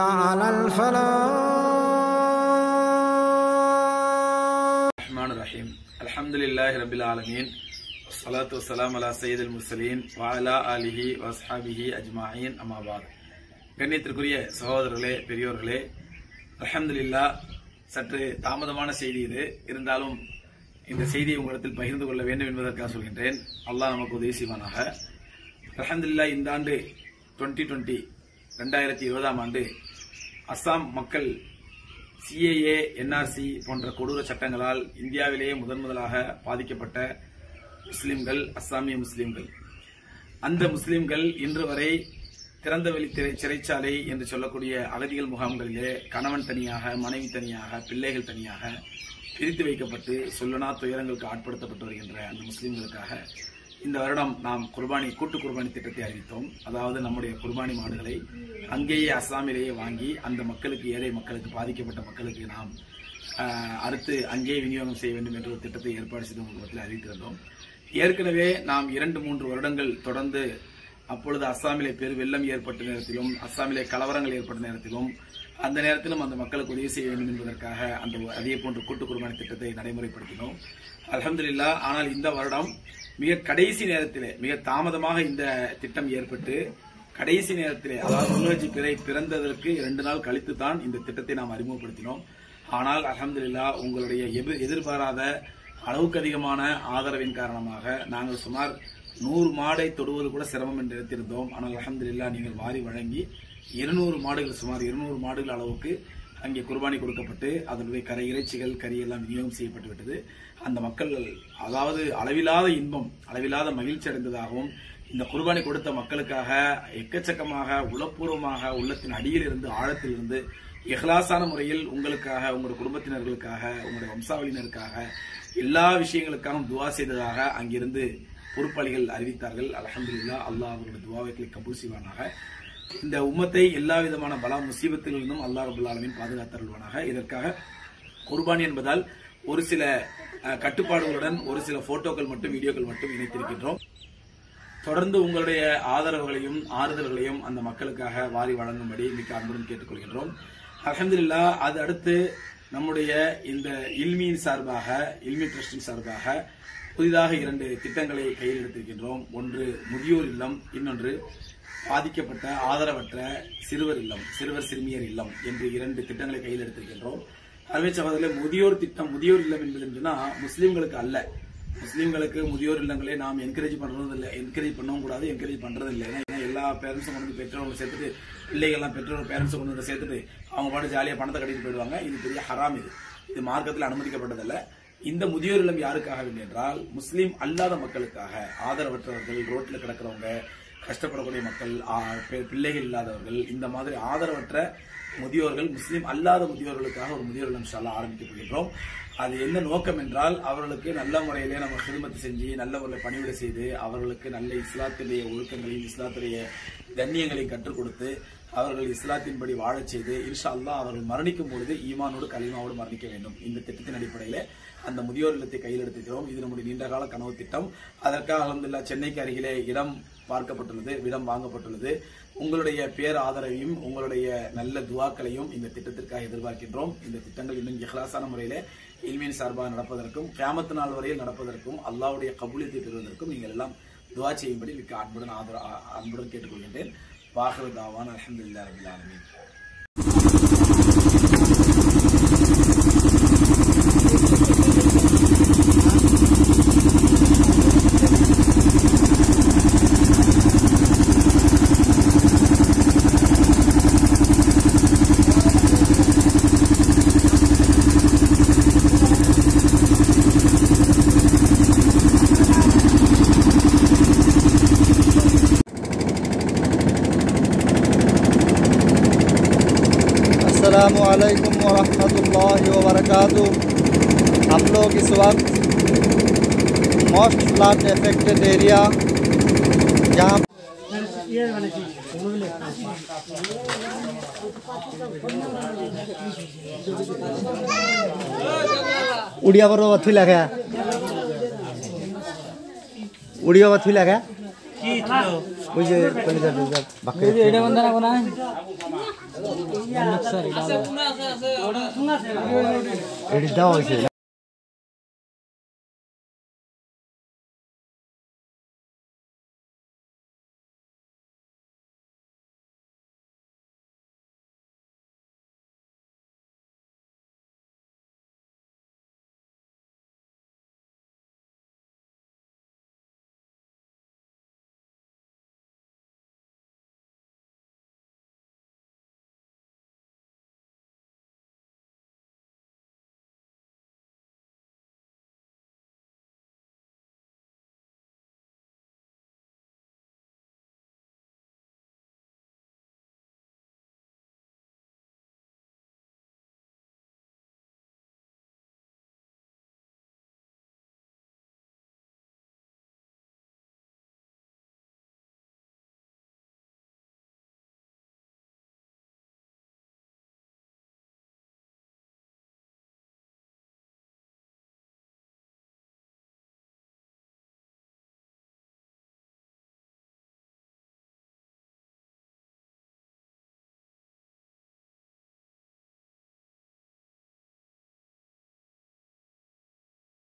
على الفلاح الرحمن الرحيم الحمد لله رب العالمين والصلاة والسلام على سيد المرسلين وعلى آله وأصحابه أجمعين أما بعد கண்ணியத்திற்குரிய சகோதரர்களே பெரியோர்களே அல்ஹம்துலில்லா சற்று தாமதமான செய்தி இது இருந்தாலும் இந்த செய்தியை உங்களிடத்தில் பகிர்ந்து கொள்ள வேண்டும் என்பதற்காக சொல்கின்றேன் அல்லாஹ் நமக்கு உதவி செய்வானாக அல்ஹம்துலில்லா இந்த ஆண்டு டுவெண்ட்டி டுவெண்ட்டி ரெண்டாயிரத்தி இருபதாம் ஆண்டு அஸ்ஸாம் மக்கள் சிஏஏ என்ஆர்சி போன்ற கொடூர சட்டங்களால் இந்தியாவிலேயே முதன் முதலாக பாதிக்கப்பட்ட முஸ்லிம்கள் அஸ்ஸாமிய முஸ்லிம்கள் அந்த முஸ்லிம்கள் இன்று வரை திறந்தவெளி திரை சிறைச்சாலை என்று சொல்லக்கூடிய அகதிகள் முகாம்களிலே கணவன் தனியாக மனைவி தனியாக பிள்ளைகள் தனியாக பிரித்து வைக்கப்பட்டு சொல்லனா துயரங்களுக்கு ஆட்படுத்தப்பட்டு வருகின்ற அந்த முஸ்லிம்களுக்காக இந்த வருடம் நாம் குர்பானி கூட்டு குர்பானி திட்டத்தை அறிவித்தோம் அதாவது நம்முடைய குர்பானி மாடுகளை அங்கேயே அஸ்ஸாமிலேயே வாங்கி அந்த மக்களுக்கு ஏழை மக்களுக்கு பாதிக்கப்பட்ட மக்களுக்கு நாம் ஆஹ், அறுத்து அங்கேயே விநியோகம் செய்ய வேண்டும் என்ற ஒரு திட்டத்தை ஏற்பாடு செய்து உங்களுக்கு அறிவித்திருந்தோம் ஏற்கனவே நாம் இரண்டு மூன்று வருடங்கள் தொடர்ந்து அப்பொழுது அஸ்ஸாமிலே பெரு வெள்ளம் ஏற்பட்ட நேரத்திலும் அஸ்ஸாமிலே கலவரங்கள் ஏற்பட்ட நேரத்திலும் அந்த நேரத்திலும் அந்த மக்களுக்கு உதவி செய்ய வேண்டும் என்பதற்காக அந்த அதே போன்ற கூட்டு குர்பானி திட்டத்தை நடைமுறைப்படுத்தினோம் அல்ஹம்துலில்லாஹ் ஆனால் இந்த வருடம் மிக கடைசி நேரத்திலே மிக தாமதமாக இந்த திட்டம் ஏற்பட்டு கடைசி நேரத்திலே அதாவது முல்ஹஜ் பிறை பிறந்ததற்கு இரண்டு நாள் கழித்து தான் இந்த திட்டத்தை நாம் அறிமுகப்படுத்தினோம் ஆனால் அல்ஹம்துலில்லாஹ் உங்களுடைய எதிர்- எதிர்பாராத அளவுக்கு அதிகமான ஆதரவின் காரணமாக நாங்கள் சுமார் நூறு மாடை தொடுவது கூட சிரமம் என்று நினைத்திருந்தோம் ஆனால் அல்ஹம்துலில்லாஹ் நீங்கள் வாரி வழங்கி இருநூறு மாடுகள் சுமார் இருநூறு மாடுகள் அளவுக்கு அங்கே குர்பானி கொடுக்கப்பட்டு அதனுடைய கரை இறைச்சிகள் கறி எல்லாம் விநியோகம் செய்யப்பட்டு விட்டது அந்த மக்கள் அதாவது அளவிலாத இன்பம் அளவிலாத மகிழ்ச்சி அடைந்ததாகவும் இந்த குர்பானி கொடுத்த மக்களுக்காக எக்கச்சக்கமாக உளப்பூர்வமாக உள்ளத்தின் அடியில் இருந்து ஆழத்தில் இருந்து இஹ்லாசான முறையில் உங்களுக்காக உங்களுடைய குடும்பத்தினர்களுக்காக உங்களுடைய வம்சாவளியினருக்காக எல்லா விஷயங்களுக்காகவும் துவா செய்ததாக அங்கிருந்து பொறுப்பாளிகள் அறிவித்தார்கள் அல்ஹம்துலில்லாஹ் அல்லாஹ் அவர்களுடைய துவாவைகளை கபூல் செய்வானாக இந்த உம்மத்தை எல்லா விதமான பலா முசீபத்திலிருந்தும் அல்லாஹ் ரபுல் ஆலமீன் பாதுகாத்தருள்வானாக இதற்காக குர்பானி என்பதால் ஒரு சில அஹ், கட்டுப்பாடுகளுடன் ஒரு சில போட்டோக்கள் மட்டும் வீடியோக்கள் மட்டும் இணைத்திருக்கின்றோம் தொடர்ந்து உங்களுடைய ஆதரவுகளையும் ஆறுதல்களையும் அந்த மக்களுக்காக வாரி வழங்கும்படி மிக்க அன்புடன் கேட்டுக்கொள்கின்றோம் அல்ஹம்துலில்லாஹ் அது அடுத்து நம்முடைய இந்த இல்மியின் சார்பாக இல்மி ட்ரஸ்டின் சார்பாக புதிதாக இரண்டு திட்டங்களை கையில் எடுத்திருக்கின்றோம் ஒன்று முதியோர் இல்லம் இன்னொன்று பாதிக்கப்பட்ட ஆதரவற்ற சிறுவர் இல்லம் சிறுவர் சிறுமியர் இல்லம் என்று இரண்டு திட்டங்களை கையில் எடுத்திருக்கின்றோம் அருமை சகோதரர்களே முதியோர் திட்டம் முதியோர் இல்லம் என்பது என்னன்னா முஸ்லிம்களுக்கு அல்ல முஸ்லீம்களுக்கு முதியோர் இல்லங்களே நாம் என்கரேஜ் பண்றதும் இல்லை என்கரேஜ் பண்ணவும் கூடாது என்கரேஜ் பண்றது இல்லை ஏன்னா எல்லா பேரண்ட்ஸும் கொண்டு வந்து பெற்றோர்கள் சேர்த்துட்டு பிள்ளைகள்லாம் பெற்றோர் பேரண்ட்ஸை கொண்டு வந்து சேர்த்துட்டு அவங்க பாட்டு ஜாலியாக பணத்தை கட்டிட்டு போயிடுவாங்க இது பெரிய ஹராம் இது இது மார்க்கத்தில் அனுமதிக்கப்பட்டதல்ல இந்த முதியோர் இல்லம் யாருக்காக வேண்டும் என்றால் முஸ்லீம் அல்லாத மக்களுக்காக ஆதரவற்றவர்கள் ரோட்ல கிடக்கிறவங்க கஷ்டப்படக்கூடிய மக்கள் ஆ, பெ- பிள்ளைகள் இல்லாதவர்கள் இந்த மாதிரி ஆதரவற்ற முதியோர்கள் முஸ்லீம் அல்லாத முதியோர்களுக்காக ஒரு முதியோர் இல்லம் இன்ஷா அல்லாஹ் ஆரம்பிக்க போகின்றோம் அது என்ன நோக்கம் என்றால் அவர்களுக்கு நல்ல முறையிலே நம்ம ஹிதமத்து செஞ்சு நல்ல முறையில் பணிவிடை செய்து அவர்களுக்கு நல்ல இஸ்லாத்துடைய ஒழுக்கங்களையும் இஸ்லாத்துடைய கண்ணியங்களையும் கற்றுக் கொடுத்து அவர்கள் இஸ்லாத்தின்படி வாழச் செய்து இன்ஷா அல்லாஹ் அவர்கள் மரணிக்கும் பொழுது ஈமானோடு கலிமாவோடு மரணிக்க வேண்டும் இந்த திட்டத்தின் அடிப்படையில் அந்த முதியோர் இல்லத்தை கையில் எடுத்துக்கிறோம் இது நம்முடைய நீண்டகால கனவு திட்டம் அதற்காக அலமதுல்லா சென்னைக்கு அருகிலே இடம் பார்க்கப்பட்டுள்ளது இடம் வாங்கப்பட்டுள்ளது உங்களுடைய பேர் ஆதரவையும் உங்களுடைய நல்ல துவாக்களையும் இந்த திட்டத்திற்காக எதிர்பார்க்கின்றோம் இந்த திட்டங்கள் இன்னும் இஹ்லாசான முறையில இல்மியின் சார்பாக நடப்பதற்கும் கியாமத்து நாள் வரையில் நடப்பதற்கும் அல்லாஹ்வுடைய கபூலியத்தை பெறுவதற்கும் நீங்கள் எல்லாம் துவா செய்யும்படி மிக்க அன்புடன் ஆதர அ- அன்புடன் கேட்டுக்கொள்கின்றேன் வாஹரு தாவான் அலமதுல்லா ரபில் ஆலமீன் असलकम वरहमतुल्लाहि वबरकातुहू हम लोग इस वक्त मोस्ट फ्लड एफेक्टेड एरिया जहाँ उड़िया पर अथी लगा उड़िया अथी लगा ওই যে কলিজা টলিজা বাকি এটা বন্ধ রাখো না এটি দেওয়া হয়েছে